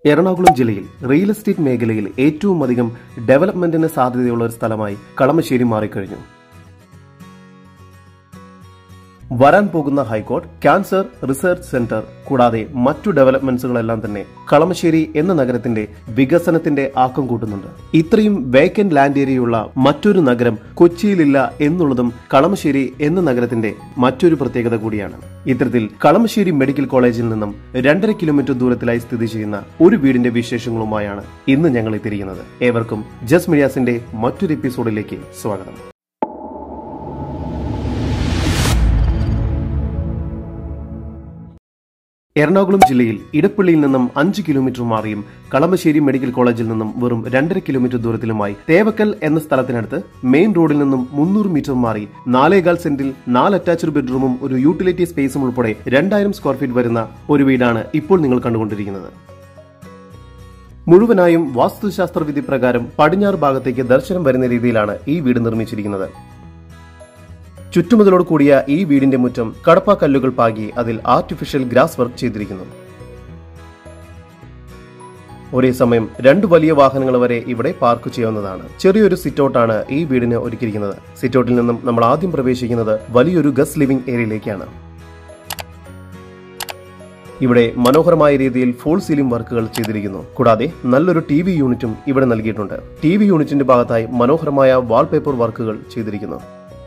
എറണാകുളം ജില്ലയിൽ real estate മേഖലയിൽ ഏറ്റവും അധികം ഡെവലപ്മെന്റിന് സാധ്യതയുള്ള ഒരു സ്ഥലമായി കളമശ്ശേരി മാറിക്കഴിഞ്ഞു വരാൻ പോകുന്ന ഹൈക്കോർട്ട് ക്യാൻസർ റിസർച്ച് സെന്റർ കൂടാതെ മറ്റു ഡെവലപ്മെന്റ്സുകളെല്ലാം തന്നെ കളമശ്ശേരി എന്ന നഗരത്തിന്റെ വികസനത്തിന്റെ ആക്കം കൂട്ടുന്നുണ്ട് ഇത്രയും വേക്കന്റ് ലാൻഡ് ഏരിയയുള്ള മറ്റൊരു നഗരം കൊച്ചിയിലില്ല എന്നുള്ളതും കളമശ്ശേരി എന്ന നഗരത്തിന്റെ മറ്റൊരു പ്രത്യേകത കൂടിയാണ് ഇത്തരത്തിൽ കളമശ്ശേരി മെഡിക്കൽ കോളേജിൽ നിന്നും രണ്ടര കിലോമീറ്റർ ദൂരത്തിലായി സ്ഥിതി ചെയ്യുന്ന ഒരു വീടിന്റെ വിശേഷങ്ങളുമായാണ് ഇന്ന് ഞങ്ങൾ എത്തിയിരിക്കുന്നത് ഏവർക്കും ജസ് മീഡിയാസിന്റെ മറ്റൊരു എപ്പിസോഡിലേക്ക് സ്വാഗതം എറണാകുളം ജില്ലയിൽ ഇടപ്പള്ളിയിൽ നിന്നും അഞ്ച് കിലോമീറ്റർ മാറിയും കളമശ്ശേരി മെഡിക്കൽ കോളേജിൽ നിന്നും വെറും രണ്ടര കിലോമീറ്റർ ദൂരത്തിലുമായി തേവക്കൽ എന്ന സ്ഥലത്തിനടുത്ത് മെയിൻ റോഡിൽ നിന്നും മുന്നൂറ് മീറ്റർ മാറി നാലേകാൽ സെന്റിൽ നാല് അറ്റാച്ച്ഡ് ബെഡ്റൂമും ഒരു യൂട്ടിലിറ്റി സ്പേസും ഉൾപ്പെടെ രണ്ടായിരം സ്ക്വയർ ഫീറ്റ് വരുന്ന ഒരു വീടാണ് ഇപ്പോൾ നിങ്ങൾ കണ്ടുകൊണ്ടിരിക്കുന്നത് മുഴുവനായും വാസ്തുശാസ്ത്ര വിധി പ്രകാരം പടിഞ്ഞാറ് ഭാഗത്തേക്ക് ദർശനം വരുന്ന രീതിയിലാണ് ഈ വീട് നിർമ്മിച്ചിരിക്കുന്നത് ചുറ്റുമതിലോട് കൂടിയ ഈ വീടിന്റെ മുറ്റം കടപ്പ കല്ലുകൾ പാകി അതിൽ ആർട്ടിഫിഷ്യൽ ഗ്രാസ് വർക്ക് ചെയ്തിരിക്കുന്നു ഒരേ സമയം രണ്ട് വലിയ വാഹനങ്ങൾ വരെ ഇവിടെ പാർക്ക് ചെയ്യാവുന്നതാണ് ചെറിയൊരു സിറ്റൗട്ടാണ് ഈ വീടിന് ഒരുക്കിയിരിക്കുന്നത് സിറ്റൗട്ടിൽ നിന്നും നമ്മൾ ആദ്യം പ്രവേശിക്കുന്നത് വലിയൊരു ഗസ് ലിവിംഗ് ഏരിയയിലേക്കാണ് ഇവിടെ മനോഹരമായ രീതിയിൽ ഫോൾ സീലിംഗ് വർക്കുകൾ ചെയ്തിരിക്കുന്നു കൂടാതെ നല്ലൊരു ടി വി യൂണിറ്റും ഇവിടെ നൽകിയിട്ടുണ്ട് ടി വി യൂണിറ്റിന്റെ ഭാഗത്തായി മനോഹരമായ വാൾപേപ്പർ വർക്കുകൾ ചെയ്തിരിക്കുന്നു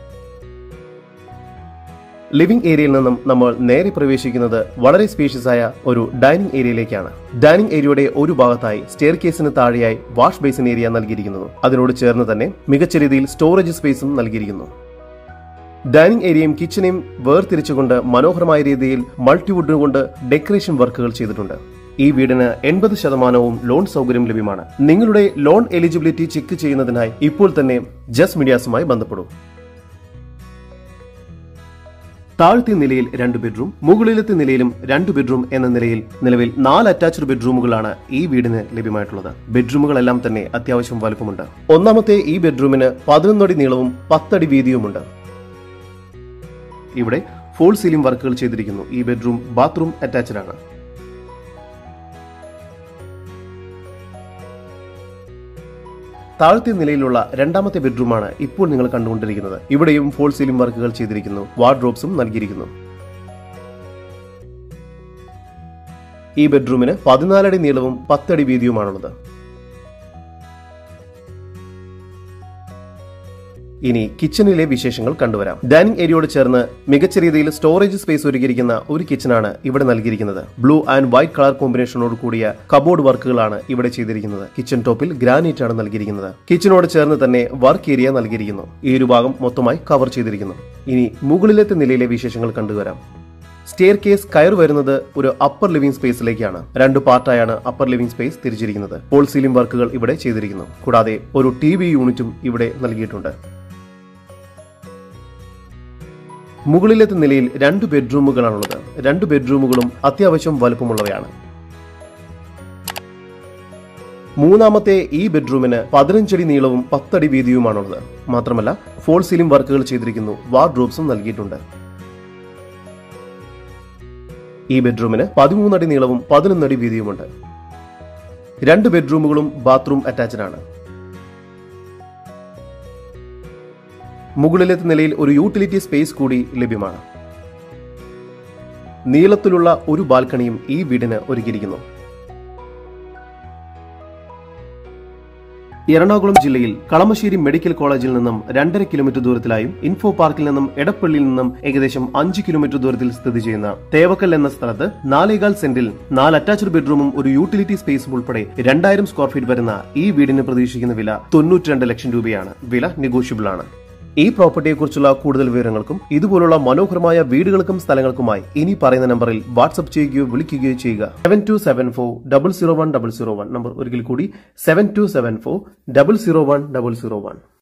ലിവിംഗ് ഏരിയയിൽ നിന്നും നമ്മൾ നേരെ പ്രവേശിക്കുന്നത് വളരെ സ്പേഷ്യസ് ആയ ഒരു ഡൈനിങ് ഏരിയയിലേക്കാണ് ഡൈനിങ് ഏരിയയുടെ ഒരു ഭാഗത്തായി സ്റ്റെയർ കേസിന് താഴെയായി വാഷ് ബേസിൻ ഏരിയ നൽകിയിരിക്കുന്നു അതിനോട് ചേർന്ന് തന്നെ മികച്ച രീതിയിൽ സ്റ്റോറേജ് സ്പേസും നൽകിയിരിക്കുന്നു ഡൈനിങ് ഏരിയയും കിച്ചനെയും വേർതിരിച്ചുകൊണ്ട് മനോഹരമായ രീതിയിൽ മൾട്ടിവുഡ് കൊണ്ട് ഡെക്കറേഷൻ വർക്കുകൾ ചെയ്തിട്ടുണ്ട് ഈ വീടിന് എൺപത് ശതമാനവും ലോൺ സൗകര്യം ലഭ്യമാണ് നിങ്ങളുടെ ലോൺ എലിജിബിലിറ്റി ചെക്ക് ചെയ്യുന്നതിനായി ഇപ്പോൾ തന്നെ ജസ് മീഡിയാസുമായി ബന്ധപ്പെടും താഴ്ത്തിയ നിലയിൽ രണ്ട് ബെഡ്റൂം മുകളിലത്തെ നിലയിലും രണ്ട് ബെഡ്റൂം എന്ന നിലയിൽ നിലവിൽ നാല് അറ്റാച്ച്ഡ് ബെഡ്റൂമുകളാണ് ഈ വീടിന് ലഭ്യമായിട്ടുള്ളത് ബെഡ്റൂമുകളെല്ലാം തന്നെ അത്യാവശ്യം വലുപ്പമുണ്ട് ഒന്നാമത്തെ ഈ ബെഡ്റൂമിന് പതിനൊന്നടി നീളവും പത്തടി വീതിയുമുണ്ട് ഇവിടെ ഫോൾ സീലിംഗ് വർക്കുകൾ ചെയ്തിരിക്കുന്നു ഈ ബെഡ്റൂം ബാത്റൂം അറ്റാച്ച്ഡ് ആണ് താഴത്തെ നിലയിലുള്ള രണ്ടാമത്തെ ബെഡ്റൂമാണ് ഇപ്പോൾ നിങ്ങൾ കണ്ടുകൊണ്ടിരിക്കുന്നത് ഇവിടെയും ഫോൾ സീലിംഗ് വർക്കുകൾ ചെയ്തിരിക്കുന്നു വാർഡ്രോബ്സും നൽകിയിരിക്കുന്നു ഈ ബെഡ്റൂമിന് പതിനാലടി നീളവും പത്തടി വീതിയുമാണുള്ളത് ഇനി കിച്ചണിലെ വിശേഷങ്ങൾ കണ്ടുവരാം ഡൈനിങ് ഏരിയയോട് ചേർന്ന് മികച്ച രീതിയിൽ സ്റ്റോറേജ് സ്പേസ് ഒരുക്കിയിരിക്കുന്ന ഒരു കിച്ചണാണ് ഇവിടെ നൽകിയിരിക്കുന്നത് ബ്ലൂ ആൻഡ് വൈറ്റ് കളർ കോമ്പിനേഷനോട് കൂടിയ കബോർഡ് വർക്കുകളാണ് ഇവിടെ ചെയ്തിരിക്കുന്നത് കിച്ചൺ ടോപ്പിൽ ഗ്രാനൈറ്റ് ആണ് നൽകിയിരിക്കുന്നത് കിച്ചണോട് ചേർന്ന് തന്നെ വർക്ക് ഏരിയ നൽകിയിരിക്കുന്നു ഈ ഒരു ഭാഗം മൊത്തമായി കവർ ചെയ്തിരിക്കുന്നു ഇനി മുകളിലത്തെ നിലയിലെ വിശേഷങ്ങൾ കണ്ടുവരാം സ്റ്റെയർ കേസ് കയർ വരുന്നത് ഒരു അപ്പർ ലിവിംഗ് സ്പേസിലേക്കാണ് രണ്ട് പാർട്ടായാണ് അപ്പർ ലിവിംഗ് സ്പേസ് തിരിച്ചിരിക്കുന്നത് പോൾ സീലിംഗ് വർക്കുകൾ ഇവിടെ ചെയ്തിരിക്കുന്നു കൂടാതെ ഒരു ടി വി യൂണിറ്റും ഇവിടെ നൽകിയിട്ടുണ്ട് മുകളിലത്തെ നിലയിൽ രണ്ട് ബെഡ്റൂമുകളാണുള്ളത് രണ്ട് ബെഡ്റൂമുകളും അത്യാവശ്യം വലുപ്പമുള്ളവയാണ് മൂന്നാമത്തെ ഈ ബെഡ്റൂമിന് പതിനഞ്ചടി നീളവും പത്തടി വീതിയുമാണുള്ളത് മാത്രമല്ല ഫോൾ സീലിംഗ് വർക്കുകൾ ചെയ്തിരിക്കുന്നു വാർഡ്രോബ്സും നൽകിയിട്ടുണ്ട് ഈ ബെഡ്റൂമിന് പതിമൂന്നടി നീളവും പതിനൊന്നടി വീതിയുമുണ്ട് രണ്ട് ബെഡ്റൂമുകളും ബാത്റൂം അറ്റാച്ച്ഡ് ആണ് മുകളിലത്തെ നിലയിൽ ഒരു യൂട്ടിലിറ്റി സ്പേസ് കൂടി ലഭ്യമാണ് നീളത്തിലുള്ള ഒരു ബാൽക്കണിയും ഈ വീടിന് ഒരുക്കിയിരിക്കുന്നു എറണാകുളം ജില്ലയിൽ കളമശ്ശേരി മെഡിക്കൽ കോളേജിൽ നിന്നും രണ്ടര കിലോമീറ്റർ ദൂരത്തിലായും ഇൻഫോ പാർക്കിൽ നിന്നും എടപ്പള്ളിയിൽ നിന്നും ഏകദേശം അഞ്ച് കിലോമീറ്റർ ദൂരത്തിൽ സ്ഥിതി ചെയ്യുന്ന തേവക്കൽ എന്ന സ്ഥലത്ത് നാലേകാൽ സെന്റിൽ നാല് അറ്റാച്ച്ഡ് ബെഡ്റൂമും ഒരു യൂട്ടിലിറ്റി സ്പേസും ഉൾപ്പെടെ രണ്ടായിരം സ്ക്വയർ ഫീറ്റ് വരുന്ന ഈ വീടിന് പ്രതീക്ഷിക്കുന്ന വില തൊണ്ണൂറ്റിരണ്ട് ലക്ഷം രൂപയാണ് വില നെഗോഷ്യബിൾ ആണ് ഈ പ്രോപ്പർട്ടിയെക്കുറിച്ചുള്ള കൂടുതൽ വിവരങ്ങൾക്കും ഇതുപോലുള്ള മനോഹരമായ വീടുകൾക്കും സ്ഥലങ്ങൾക്കുമായി ഇനി പറയുന്ന നമ്പറിൽ വാട്സ്ആപ്പ് ചെയ്യുകയോ വിളിക്കുകയോ ചെയ്യുക seven two seven four double zero one double zero one number ഒരിക്കൽ കൂടി seven two seven four double zero one double zero one